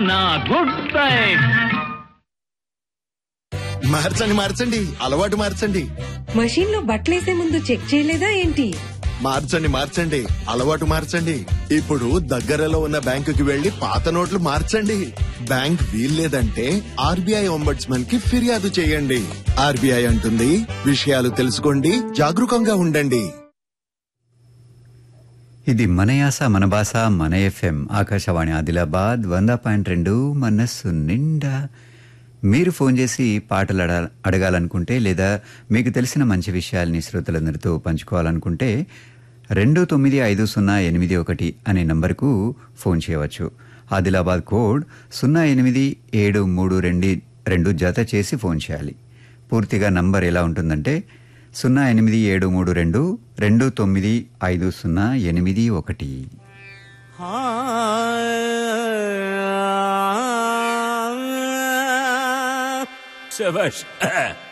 నా good byte మార్చండి మార్చండి అలవాటు మార్చండి మషీన్ లో బట్టలేసే ముందు చెక్ చేయలేదా ఏంటి మార్చండి మార్చండి అలవాటు మార్చండి ఇప్పుడు దగ్గరలో ఉన్న బ్యాంకుకి వెళ్లి పాత నోట్లు మార్చండి బ్యాంక్ వీల్లేదంటే ఆర్బీఐ ఒంబడ్స్మన్ కి ఫిర్యాదు చేయండి ఆర్బీఐ అంటుంది విషయాలు తెలుసుకోండి జాగరూకంగా ఉండండి ఇది మన యాస మన భాష మన ఎఫ్ఎం ఆకాశవాణి ఆదిలాబాద్ వంద పాయింట్ రెండు మనస్సు నిండా మీరు ఫోన్ చేసి పాటలు అడ అడగాలనుకుంటే లేదా మీకు తెలిసిన మంచి విషయాల్ని శ్రోతలందరితో పంచుకోవాలనుకుంటే రెండు తొమ్మిది ఐదు సున్నా ఎనిమిది ఒకటి అనే నంబర్కు ఫోన్ చేయవచ్చు ఆదిలాబాద్ కోడ్ సున్నా ఎనిమిది ఏడు మూడు రెండు రెండు జత చేసి ఫోన్ చేయాలి పూర్తిగా నంబర్ ఎలా ఉంటుందంటే సున్నా ఎనిమిది ఏడు మూడు రెండు రెండు తొమ్మిది ఐదు సున్నా ఎనిమిది ఒకటి శభాష్